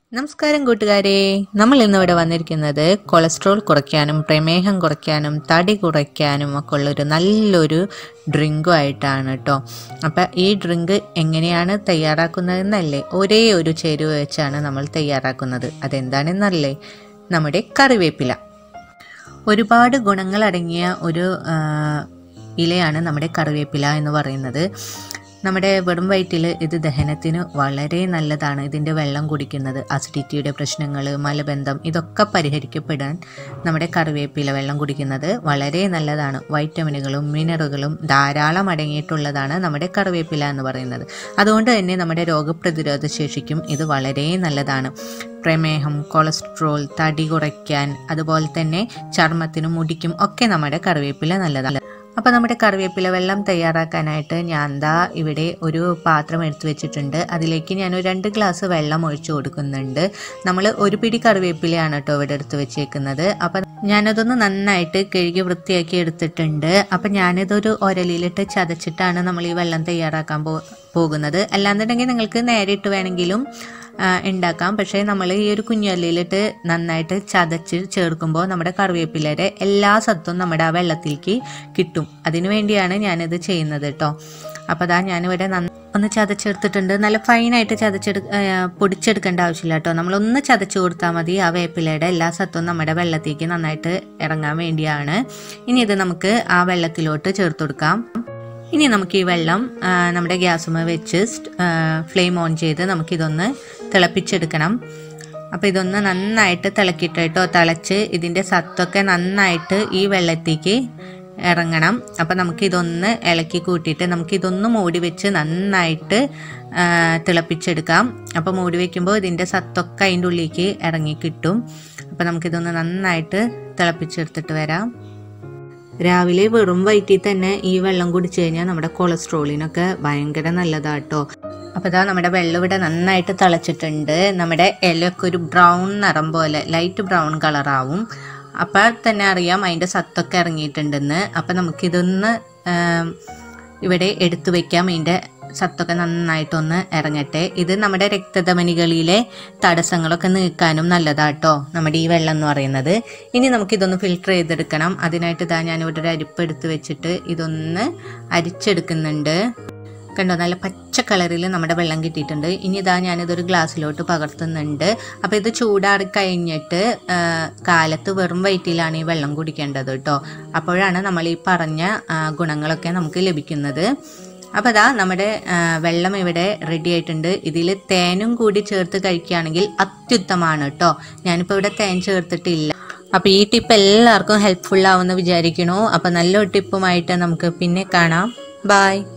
നമസ്കാരം കൂട്ടുകാരെ നമ്മൾ ഇന്നിവിടെ വന്നിരിക്കുന്നത് കൊളസ്ട്രോൾ കുറയ്ക്കാനും പ്രമേഹം കുറയ്ക്കാനും തടി കുറയ്ക്കാനും ഒക്കെ ഉള്ളൊരു നല്ലൊരു ഡ്രിങ്കും ആയിട്ടാണ് കേട്ടോ അപ്പം ഈ ഡ്രിങ്ക് എങ്ങനെയാണ് തയ്യാറാക്കുന്നതെന്നല്ലേ ഒരേ ഒരു ചേരുവ വെച്ചാണ് നമ്മൾ തയ്യാറാക്കുന്നത് അതെന്താണെന്നല്ലേ നമ്മുടെ കറിവേപ്പില ഒരുപാട് ഗുണങ്ങളടങ്ങിയ ഒരു ആ, ഇലയാണ് നമ്മുടെ കറിവേപ്പില എന്ന് പറയുന്നത് നമ്മുടെ വെറും വയറ്റിൽ ഇത് ദഹനത്തിന് വളരെ നല്ലതാണ് ഇതിൻ്റെ വെള്ളം കുടിക്കുന്നത് അസിഡിറ്റിയുടെ പ്രശ്നങ്ങൾ മലബന്ധം ഇതൊക്കെ പരിഹരിക്കപ്പെടാൻ നമ്മുടെ കറിവേപ്പില വെള്ളം കുടിക്കുന്നത് വളരെ നല്ലതാണ് വൈറ്റമിനുകളും മിനറുകളും ധാരാളം അടങ്ങിയിട്ടുള്ളതാണ് നമ്മുടെ കറിവേപ്പില എന്ന് പറയുന്നത് അതുകൊണ്ട് തന്നെ നമ്മുടെ രോഗപ്രതിരോധ ശേഷിക്കും ഇത് വളരെ നല്ലതാണ് പ്രമേഹം കൊളസ്ട്രോൾ തടി കുറയ്ക്കാൻ അതുപോലെ തന്നെ ചർമ്മത്തിനും മുടിക്കും ഒക്കെ നമ്മുടെ കറിവേപ്പില നല്ലതാണ് അപ്പോൾ നമ്മുടെ കറിവേപ്പില വെള്ളം തയ്യാറാക്കാനായിട്ട് ഞാൻ ദാ ഇവിടെ ഒരു പാത്രം എടുത്തു വെച്ചിട്ടുണ്ട് അതിലേക്ക് ഞാൻ ഒരു രണ്ട് ഗ്ലാസ് വെള്ളം ഒഴിച്ചു കൊടുക്കുന്നുണ്ട് നമ്മൾ ഒരു പിടി കറിവേപ്പിലയാണ് കേട്ടോ ഇവിടെ എടുത്ത് വെച്ചേക്കുന്നത് അപ്പം ഞാനതൊന്ന് നന്നായിട്ട് കഴുകി വൃത്തിയാക്കി എടുത്തിട്ടുണ്ട് അപ്പം ഞാനിതൊരു ഒരലിലിട്ട് ചതച്ചിട്ടാണ് നമ്മൾ ഈ വെള്ളം തയ്യാറാക്കാൻ പോ പോകുന്നത് അല്ലാന്നുണ്ടെങ്കിൽ നിങ്ങൾക്ക് നേരിട്ട് വേണമെങ്കിലും ആ, ഉണ്ടാക്കാം പക്ഷേ നമ്മൾ ഈ ഒരു കുഞ്ഞുള്ളിയിലിട്ട് നന്നായിട്ട് ചതച്ച് ചേർക്കുമ്പോൾ നമ്മുടെ കറിവേപ്പിലയുടെ എല്ലാ സത്തും നമ്മുടെ ആ വെള്ളത്തിലേക്ക് കിട്ടും അതിനു വേണ്ടിയാണ് ഞാനിത് ചെയ്യുന്നത് കേട്ടോ അപ്പോൾ അതാ ഞാനിവിടെ നന്ന ഒന്ന് ചതച്ചെടുത്തിട്ടുണ്ട് നല്ല ഫൈനായിട്ട് ചതച്ചെടു ആ, പൊടിച്ചെടുക്കേണ്ട ആവശ്യമില്ല കേട്ടോ നമ്മളൊന്ന് ചതച്ച് കൊടുത്താൽ മതി ആ വേപ്പിലയുടെ എല്ലാ സത്തും നമ്മുടെ വെള്ളത്തേക്ക് നന്നായിട്ട് ഇറങ്ങാൻ വേണ്ടിയാണ് ഇനി ഇത് നമുക്ക് ആ വെള്ളത്തിലോട്ട് ചേർത്ത് കൊടുക്കാം ഇനി നമുക്ക് ഈ വെള്ളം ആ, നമ്മുടെ ഗ്യാസുമ വെച്ച് ഫ്ലെയിം ഓൺ ചെയ്ത് നമുക്കിതൊന്ന് തിളപ്പിച്ചെടുക്കണം അപ്പോൾ ഇതൊന്ന് നന്നായിട്ട് തിളക്കിയിട്ട് കേട്ടോ തിളച്ച് ഇതിൻ്റെ സത്തൊക്കെ നന്നായിട്ട് ഈ വെള്ളത്തേക്ക് ഇറങ്ങണം അപ്പോൾ നമുക്കിതൊന്ന് ഇളക്കി കൂട്ടിയിട്ട് നമുക്കിതൊന്ന് മൂടി വെച്ച് നന്നായിട്ട് ആ, തിളപ്പിച്ചെടുക്കാം അപ്പോൾ മൂടി വെക്കുമ്പോൾ ഇതിൻ്റെ സത്തൊക്കെ അതിൻ്റെ ഉള്ളിലേക്ക് ഇറങ്ങി കിട്ടും അപ്പോൾ നമുക്കിതൊന്ന് നന്നായിട്ട് തിളപ്പിച്ചെടുത്തിട്ട് വരാം രാവിലെ വെറും വയറ്റിൽ തന്നെ ഈ വെള്ളം കുടിച്ചു കഴിഞ്ഞാൽ നമ്മുടെ കൊളസ്ട്രോളിനൊക്കെ ഭയങ്കര നല്ലതാട്ടോ അപ്പോൾ ഇതാ നമ്മുടെ വെള്ളം ഇവിടെ നന്നായിട്ട് തിളച്ചിട്ടുണ്ട് നമ്മുടെ ഇലയൊക്കെ ഒരു ബ്രൗൺ നിറം പോലെ ലൈറ്റ് ബ്രൗൺ കളറാവും അപ്പോൾ തന്നെ അറിയാം അതിൻ്റെ സത്തൊക്കെ ഇറങ്ങിയിട്ടുണ്ടെന്ന് അപ്പോൾ നമുക്കിതൊന്ന് ആം, ഇവിടെ എടുത്തു വെക്കാം ഇതിൻ്റെ സത്തൊക്കെ നന്നായിട്ടൊന്ന് ഇറങ്ങട്ടെ ഇത് നമ്മുടെ രക്തധമനികളിലെ തടസ്സങ്ങളൊക്കെ നീക്കാനും നല്ലതാട്ടോ നമ്മുടെ ഈ വെള്ളം എന്ന് പറയുന്നത് ഇനി നമുക്കിതൊന്ന് ഫിൽട്ടർ ചെയ്തെടുക്കണം അതിനായിട്ട് ഇതാ ഞാനിവിടെ ഒരു അരിപ്പ് എടുത്ത് വെച്ചിട്ട് ഇതൊന്ന് അരിച്ചെടുക്കുന്നുണ്ട് കണ്ടോ നല്ല പച്ച കളറിൽ നമ്മുടെ വെള്ളം കിട്ടിയിട്ടുണ്ട് ഇനി ഇതാ ഞാനിതൊരു ഗ്ലാസ്സിലോട്ട് പകർത്തുന്നുണ്ട് അപ്പോൾ ഇത് ചൂടാറി കഴിഞ്ഞിട്ട് ആ, കാലത്ത് വെറും വയറ്റിലാണ് ഈ വെള്ളം കുടിക്കേണ്ടത് കേട്ടോ അപ്പോഴാണ് നമ്മൾ ഈ പറഞ്ഞ ആ, ഗുണങ്ങളൊക്കെ നമുക്ക് ലഭിക്കുന്നത് അപ്പോൾ അതാ നമ്മുടെ ആ, വെള്ളം ഇവിടെ റെഡി ആയിട്ടുണ്ട് ഇതിൽ തേനും കൂടി ചേർത്ത് കഴിക്കുകയാണെങ്കിൽ അത്യുത്തമാണ് കേട്ടോ ഞാനിപ്പോൾ ഇവിടെ തേൻ ചേർത്തിട്ടില്ല അപ്പോൾ ഈ ടിപ്പ് എല്ലാവർക്കും ഹെൽപ്ഫുൾ ആവുമെന്ന് വിചാരിക്കണു അപ്പോൾ നല്ലൊരു ടിപ്പുമായിട്ട് നമുക്ക് പിന്നെ കാണാം ബായ്